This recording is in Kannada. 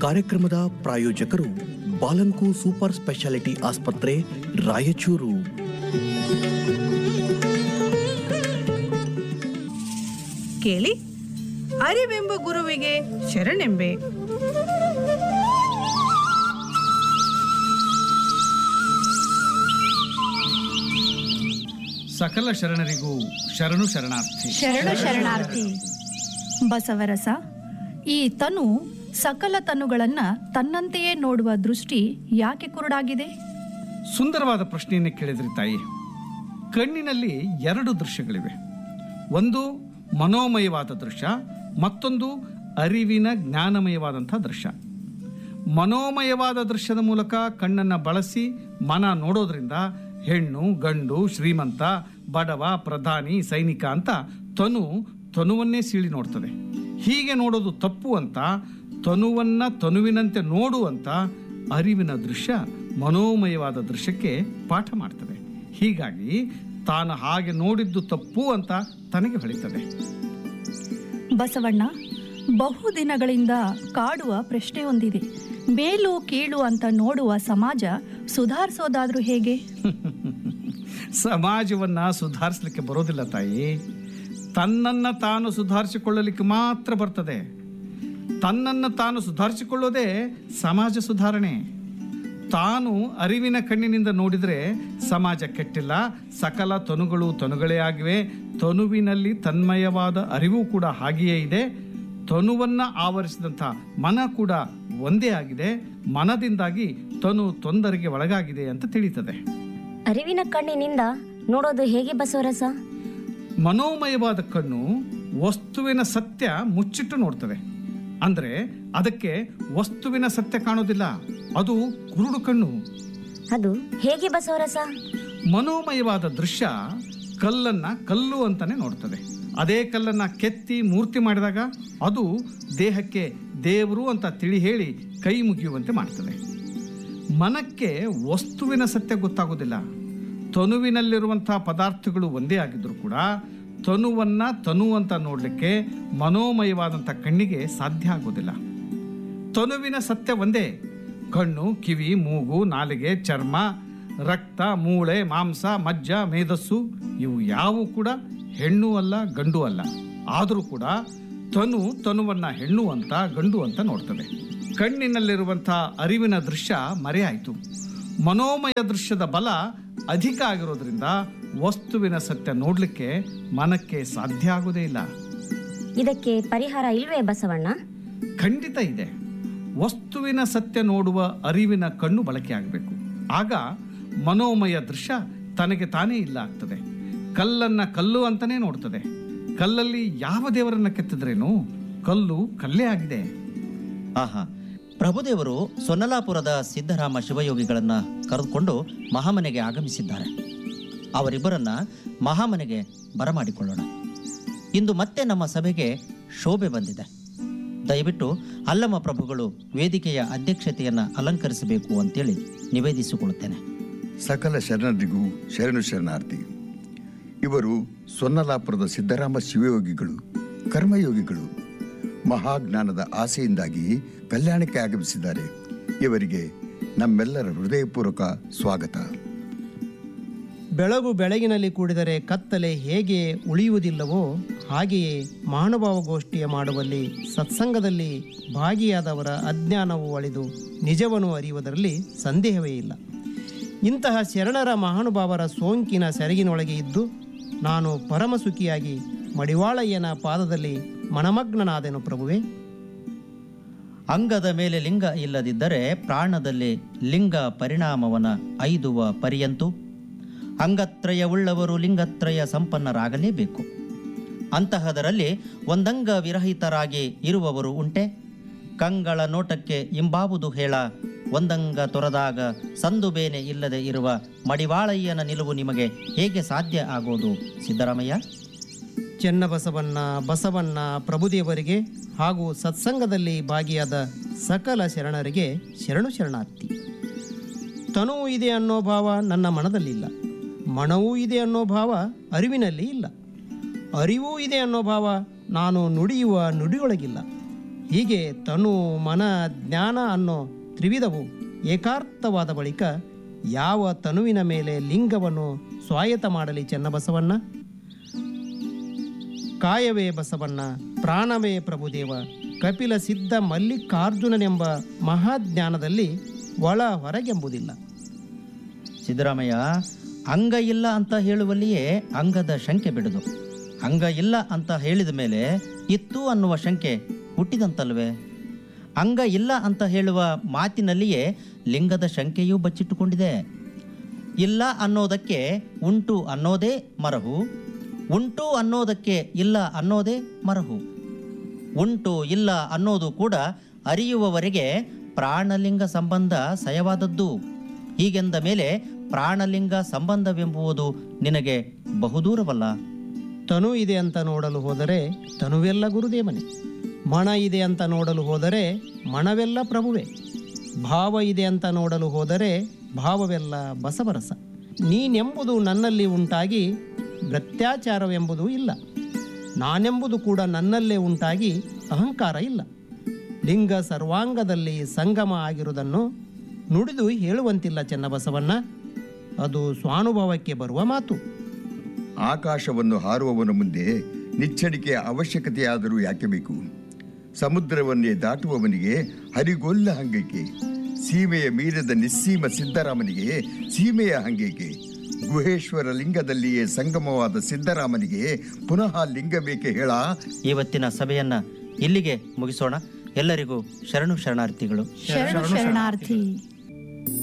ಕಾರ್ಯಕ್ರಮದ ಪ್ರಾಯೋಜಕರು ಬಾಲಂಕು ಸೂಪರ್ ಸ್ಪೆಷಾಲಿಟಿ ಆಸ್ಪತ್ರೆ ರಾಯಚೂರು ಕೇಳಿ ಅರಿವೆಂಬ ಗುರುವಿಗೆ ಶರಣೆಂಬೆ ಸಕಲ ಶರಣರಿಗೂ ಶರಣು ಶರಣಾರ್ಥಿ ಶರಣು ಶರಣಾರ್ಥಿ ಬಸವರಸ ಈ ತನು ಸಕಲ ತನುಗಳನ್ನ ತನ್ನಂತೆಯೇ ನೋಡುವ ದೃಷ್ಟಿ ಯಾಕೆ ಕುರುಡಾಗಿದೆ ಸುಂದರವಾದ ಪ್ರಶ್ನೆಯನ್ನು ಕೇಳಿದ್ರಿ ತಾಯಿ ಕಣ್ಣಿನಲ್ಲಿ ಎರಡು ದೃಶ್ಯಗಳಿವೆ ಒಂದು ಮನೋಮಯವಾದ ದೃಶ್ಯ ಮತ್ತೊಂದು ಅರಿವಿನ ಜ್ಞಾನಮಯವಾದಂಥ ದೃಶ್ಯ ಮನೋಮಯವಾದ ದೃಶ್ಯದ ಮೂಲಕ ಕಣ್ಣನ್ನು ಬಳಸಿ ಮನ ನೋಡೋದ್ರಿಂದ ಹೆಣ್ಣು ಗಂಡು ಶ್ರೀಮಂತ ಬಡವ ಪ್ರಧಾನಿ ಸೈನಿಕ ಅಂತ ತನು ತನುವನ್ನೇ ಸೀಳಿ ನೋಡ್ತದೆ ಹೀಗೆ ನೋಡೋದು ತಪ್ಪು ಅಂತ ತನುವನ್ನ ತನುವಿನಂತೆ ನೋಡುವಂತ ಅರಿವಿನ ದೃಶ್ಯ ಮನೋಮಯವಾದ ದೃಶ್ಯಕ್ಕೆ ಪಾಠ ಮಾಡ್ತದೆ ಹೀಗಾಗಿ ತಾನು ಹಾಗೆ ನೋಡಿದ್ದು ತಪ್ಪು ಅಂತ ತನಗೆ ಹೊಳಿತದೆ ಬಸವಣ್ಣ ಬಹು ದಿನಗಳಿಂದ ಕಾಡುವ ಪ್ರಶ್ನೆ ಒಂದಿದೆ ಮೇಲು ಕೀಳು ಅಂತ ನೋಡುವ ಸಮಾಜ ಸುಧಾರಿಸೋದಾದ್ರೂ ಹೇಗೆ ಸಮಾಜವನ್ನ ಸುಧಾರಿಸಲಿಕ್ಕೆ ಬರೋದಿಲ್ಲ ತಾಯಿ ತನ್ನನ್ನ ತಾನು ಸುಧಾರಿಸಿಕೊಳ್ಳಲಿಕ್ಕೆ ಮಾತ್ರ ಬರ್ತದೆ ತನ್ನನ್ನು ತಾನು ಸುಧಾರಿಸಿಕೊಳ್ಳೋದೇ ಸಮಾಜ ಸುಧಾರಣೆ ತಾನು ಅರಿವಿನ ಕಣ್ಣಿನಿಂದ ನೋಡಿದರೆ ಸಮಾಜ ಕೆಟ್ಟಿಲ್ಲ ಸಕಲ ತನುಗಳು ತನುಗಳೇ ಆಗಿವೆ ತನುವಿನಲ್ಲಿ ತನ್ಮಯವಾದ ಅರಿವು ಕೂಡ ಹಾಗೆಯೇ ಇದೆ ತನುವನ್ನ ಆವರಿಸಿದಂಥ ಮನ ಕೂಡ ಒಂದೇ ಆಗಿದೆ ಮನದಿಂದಾಗಿ ತನು ತೊಂದರೆಗೆ ಒಳಗಾಗಿದೆ ಅಂತ ತಿಳಿತದೆ ಅರಿವಿನ ಕಣ್ಣಿನಿಂದ ನೋಡೋದು ಹೇಗೆ ಬಸವರಸ ಮನೋಮಯವಾದ ಕಣ್ಣು ವಸ್ತುವಿನ ಸತ್ಯ ಮುಚ್ಚಿಟ್ಟು ನೋಡ್ತದೆ ಅಂದ್ರೆ ಅದಕ್ಕೆ ವಸ್ತುವಿನ ಸತ್ಯ ಕಾಣೋದಿಲ್ಲ ಅದು ಕುರುಡು ಕಣ್ಣು ಅದು ಹೇಗೆ ಬಸವರಸ ಮನೋಮಯವಾದ ದೃಶ್ಯ ಕಲ್ಲನ್ನ ಕಲ್ಲು ಅಂತಾನೆ ನೋಡ್ತದೆ ಅದೇ ಕಲ್ಲನ್ನ ಕೆತ್ತಿ ಮೂರ್ತಿ ಮಾಡಿದಾಗ ಅದು ದೇಹಕ್ಕೆ ದೇವರು ಅಂತ ತಿಳಿ ಹೇಳಿ ಕೈ ಮುಗಿಯುವಂತೆ ಮಾಡ್ತದೆ ಮನಕ್ಕೆ ವಸ್ತುವಿನ ಸತ್ಯ ಗೊತ್ತಾಗೋದಿಲ್ಲ ತನುವಿನಲ್ಲಿರುವಂತಹ ಪದಾರ್ಥಗಳು ಒಂದೇ ಆಗಿದ್ರು ಕೂಡ ತನುವನ್ನ ತನು ಅಂತ ನೋಡಲಿಕ್ಕೆ ಮನೋಮಯವಾದಂಥ ಕಣ್ಣಿಗೆ ಸಾಧ್ಯ ಆಗೋದಿಲ್ಲ ತನುವಿನ ಸತ್ಯ ಒಂದೇ ಕಣ್ಣು ಕಿವಿ ಮೂಗು ನಾಲಿಗೆ ಚರ್ಮ ರಕ್ತ ಮೂಳೆ ಮಾಂಸ ಮಜ್ಜ ಮೇಧಸ್ಸು ಇವು ಯಾವು ಕೂಡ ಹೆಣ್ಣು ಅಲ್ಲ ಗಂಡು ಅಲ್ಲ ಆದರೂ ಕೂಡ ತನು ತನುವನ್ನ ಹೆಣ್ಣು ಅಂತ ಗಂಡು ಅಂತ ನೋಡ್ತದೆ ಕಣ್ಣಿನಲ್ಲಿರುವಂಥ ಅರಿವಿನ ದೃಶ್ಯ ಮರೆಯಾಯಿತು ಮನೋಮಯ ದೃಶ್ಯದ ಬಲ ಅಧಿಕ ಆಗಿರೋದ್ರಿಂದ ವಸ್ತುವಿನ ಸತ್ಯ ನೋಡಲಿಕ್ಕೆ ಮನಕ್ಕೆ ಸಾಧ್ಯ ಆಗೋದೇ ಇಲ್ಲ ಇದಕ್ಕೆ ಪರಿಹಾರ ಇಲ್ವೇ ಬಸವಣ್ಣ ಖಂಡಿತ ಇದೆ ವಸ್ತುವಿನ ಸತ್ಯ ನೋಡುವ ಅರಿವಿನ ಕಣ್ಣು ಬಳಕೆ ಆಗಬೇಕು ಆಗ ಮನೋಮಯ ದೃಶ್ಯ ತನಗೆ ತಾನೇ ಇಲ್ಲ ಆಗ್ತದೆ ಕಲ್ಲನ್ನ ಕಲ್ಲು ಅಂತಾನೆ ನೋಡ್ತದೆ ಕಲ್ಲಲ್ಲಿ ಯಾವ ದೇವರನ್ನ ಕೆತ್ತಿದ್ರೇನು ಕಲ್ಲು ಕಲ್ಲೇ ಆಗಿದೆ ಆಹಾ ಪ್ರಭುದೇವರು ಸೊನ್ನಲಾಪುರದ ಸಿದ್ದರಾಮ ಶಿವಯೋಗಿಗಳನ್ನ ಕರೆದುಕೊಂಡು ಮಹಾಮನೆಗೆ ಆಗಮಿಸಿದ್ದಾರೆ ಅವರಿಬ್ಬರನ್ನ ಮಹಾಮನೆಗೆ ಬರಮಾಡಿಕೊಳ್ಳೋಣ ಇಂದು ಮತ್ತೆ ನಮ್ಮ ಸಭೆಗೆ ಶೋಭೆ ಬಂದಿದೆ ದಯವಿಟ್ಟು ಅಲ್ಲಮ ಪ್ರಭುಗಳು ವೇದಿಕೆಯ ಅಧ್ಯಕ್ಷತೆಯನ್ನ ಅಲಂಕರಿಸಬೇಕು ಅಂತೇಳಿ ನಿವೇದಿಸಿಕೊಳ್ಳುತ್ತೇನೆ ಸಕಲ ಶರಣರಿಗೂ ಶರಣು ಶರಣಾರ್ಥಿ ಇವರು ಸೊನ್ನಲಾಪುರದ ಸಿದ್ದರಾಮ ಶಿವಯೋಗಿಗಳು ಕರ್ಮಯೋಗಿಗಳು ಮಹಾಜ್ಞಾನದ ಆಸೆಯಿಂದಾಗಿ ಕಲ್ಯಾಣಕ್ಕೆ ಆಗಮಿಸಿದ್ದಾರೆ ಇವರಿಗೆ ನಮ್ಮೆಲ್ಲರ ಹೃದಯಪೂರ್ವಕ ಸ್ವಾಗತ ಬೆಳಗು ಬೆಳಗಿನಲ್ಲಿ ಕೂಡಿದರೆ ಕತ್ತಲೆ ಹೇಗೆ ಉಳಿಯುವುದಿಲ್ಲವೋ ಹಾಗೆಯೇ ಮಹಾನುಭಾವಗೋಷ್ಠಿಯ ಮಾಡುವಲ್ಲಿ ಸತ್ಸಂಗದಲ್ಲಿ ಭಾಗಿಯಾದವರ ಅಜ್ಞಾನವು ಅಳಿದು ನಿಜವನ್ನು ಅರಿಯುವುದರಲ್ಲಿ ಸಂದೇಹವೇ ಇಲ್ಲ ಇಂತಹ ಶರಣರ ಮಹಾನುಭಾವರ ಸೋಂಕಿನ ಸೆರಗಿನೊಳಗೆ ಇದ್ದು ನಾನು ಪರಮಸುಖಿಯಾಗಿ ಮಡಿವಾಳಯ್ಯನ ಪಾದದಲ್ಲಿ ಮನಮಗ್ನನಾದೆನು ಪ್ರಭುವೇ ಅಂಗದ ಮೇಲೆ ಲಿಂಗ ಇಲ್ಲದಿದ್ದರೆ ಪ್ರಾಣದಲ್ಲಿ ಲಿಂಗ ಪರಿಣಾಮವನ ಐದುವ ಪರ್ಯಂತು ಅಂಗತ್ರಯವುಳ್ಳವರು ಲಿಂಗತ್ರಯ ಸಂಪನ್ನರಾಗಲೇಬೇಕು ಅಂತಹದರಲ್ಲಿ ಒಂದಂಗ ವಿರಹಿತರಾಗಿ ಇರುವವರು ಉಂಟೆ ಕಂಗಳ ನೋಟಕ್ಕೆ ಇಂಬಾವುದು ಹೇಳ ಒಂದಂಗ ತೊರೆದಾಗ ಸಂದು ಬೇನೆ ಇಲ್ಲದೆ ಇರುವ ಮಡಿವಾಳಯ್ಯನ ನಿಲುವು ನಿಮಗೆ ಹೇಗೆ ಸಾಧ್ಯ ಆಗೋದು ಸಿದ್ದರಾಮಯ್ಯ ಚೆನ್ನಬಸವಣ್ಣ ಬಸವಣ್ಣ ಪ್ರಭುದೇವರಿಗೆ ಹಾಗೂ ಸತ್ಸಂಗದಲ್ಲಿ ಭಾಗಿಯಾದ ಸಕಲ ಶರಣರಿಗೆ ಶರಣು ಶರಣಾರ್ಥಿ ತನುವು ಇದೆ ಅನ್ನೋ ಭಾವ ನನ್ನ ಮನದಲ್ಲಿಲ್ಲ ಮನವೂ ಇದೆ ಅನ್ನೋ ಭಾವ ಅರಿವಿನಲ್ಲಿ ಇಲ್ಲ ಅರಿವೂ ಇದೆ ಅನ್ನೋ ಭಾವ ನಾನು ನುಡಿಯುವ ನುಡಿಯೊಳಗಿಲ್ಲ ಹೀಗೆ ತನು ಮನ ಜ್ಞಾನ ಅನ್ನೋ ತ್ರಿವಿಧವು ಏಕಾರ್ಥವಾದ ಬಳಿಕ ಯಾವ ತನುವಿನ ಮೇಲೆ ಲಿಂಗವನ್ನು ಸ್ವಾಯತ್ತ ಮಾಡಲಿ ಚೆನ್ನಬಸವಣ್ಣ ಕಾಯವೇ ಬಸವಣ್ಣ ಪ್ರಾಣವೇ ಪ್ರಭುದೇವ ಕಪಿಲ ಸಿದ್ಧ ಮಲ್ಲಿಕಾರ್ಜುನನೆಂಬ ಮಹಾಜ್ಞಾನದಲ್ಲಿ ಒಳ ಹೊರಗೆಂಬುದಿಲ್ಲ ಸಿದ್ದರಾಮಯ್ಯ ಅಂಗ ಇಲ್ಲ ಅಂತ ಹೇಳುವಲ್ಲಿಯೇ ಅಂಗದ ಶಂಕೆ ಬಿಡುದು ಅಂಗ ಇಲ್ಲ ಅಂತ ಹೇಳಿದ ಮೇಲೆ ಇತ್ತು ಅನ್ನುವ ಶಂಕೆ ಹುಟ್ಟಿದಂತಲ್ವೇ ಅಂಗ ಇಲ್ಲ ಅಂತ ಹೇಳುವ ಮಾತಿನಲ್ಲಿಯೇ ಲಿಂಗದ ಶಂಕೆಯೂ ಬಚ್ಚಿಟ್ಟುಕೊಂಡಿದೆ ಇಲ್ಲ ಅನ್ನೋದಕ್ಕೆ ಉಂಟು ಅನ್ನೋದೇ ಮರಹು ಉಂಟು ಅನ್ನೋದಕ್ಕೆ ಇಲ್ಲ ಅನ್ನೋದೇ ಮರಹು ಉಂಟು ಇಲ್ಲ ಅನ್ನೋದು ಕೂಡ ಅರಿಯುವವರೆಗೆ ಪ್ರಾಣಲಿಂಗ ಸಂಬಂಧ ಸಯವಾದದ್ದು ಹೀಗೆಂದ ಮೇಲೆ ಪ್ರಾಣಲಿಂಗ ಸಂಬಂಧವೆಂಬುವುದು ನಿನಗೆ ಬಹುದೂರವಲ್ಲ ತನು ಇದೆ ಅಂತ ನೋಡಲು ಹೋದರೆ ತನುವೆಲ್ಲ ಗುರುದೇವನೇ ಮಣ ಇದೆ ಅಂತ ನೋಡಲು ಹೋದರೆ ಮಣವೆಲ್ಲ ಪ್ರಭುವೆ ಭಾವ ಇದೆ ಅಂತ ನೋಡಲು ಹೋದರೆ ಭಾವವೆಲ್ಲ ಬಸವರಸ ನೀನೆಂಬುದು ನನ್ನಲ್ಲಿ ಉಂಟಾಗಿ ಭ್ರತ್ಯಾಚಾರವೆಂಬುದು ಇಲ್ಲ ನಾನೆಂಬುದು ಕೂಡ ನನ್ನಲ್ಲೇ ಉಂಟಾಗಿ ಅಹಂಕಾರ ಇಲ್ಲ ಲಿಂಗ ಸರ್ವಾಂಗದಲ್ಲಿ ಸಂಗಮ ಆಗಿರುವುದನ್ನು ನುಡಿದು ಹೇಳುವಂತಿಲ್ಲ ಚೆನ್ನಬಸವಣ್ಣ ಅದು ಸ್ವಾನುಭವಕ್ಕೆ ಬರುವ ಮಾತು ಆಕಾಶವನ್ನು ಹಾರುವವನ ಮುಂದೆ ನಿಚ್ಚಣಿಕೆಯ ಅವಶ್ಯಕತೆಯಾದರೂ ಯಾಕೆ ಬೇಕು ಸಮುದ್ರವನ್ನೇ ದಾಟುವವನಿಗೆ ಹರಿಗೊಲ್ಲ ಹಂಗೈಕೆ ಸೀಮೆಯ ಮೀರದ ನಿಸ್ಸೀಮ ಸಿದ್ದರಾಮನಿಗೆ ಸೀಮೆಯ ಹಂಗೈಕೆ ಗುಹೇಶ್ವರ ಲಿಂಗದಲ್ಲಿಯೇ ಸಂಗಮವಾದ ಸಿದ್ದರಾಮನಿಗೆ ಪುನಃ ಲಿಂಗ ಬೇಕೆ ಹೇಳ ಇವತ್ತಿನ ಸಭೆಯನ್ನ ಇಲ್ಲಿಗೆ ಮುಗಿಸೋಣ ಎಲ್ಲರಿಗೂ ಶರಣು ಶರಣಾರ್ಥಿಗಳು ಶರಣು ಶರಣಾರ್ಥಿ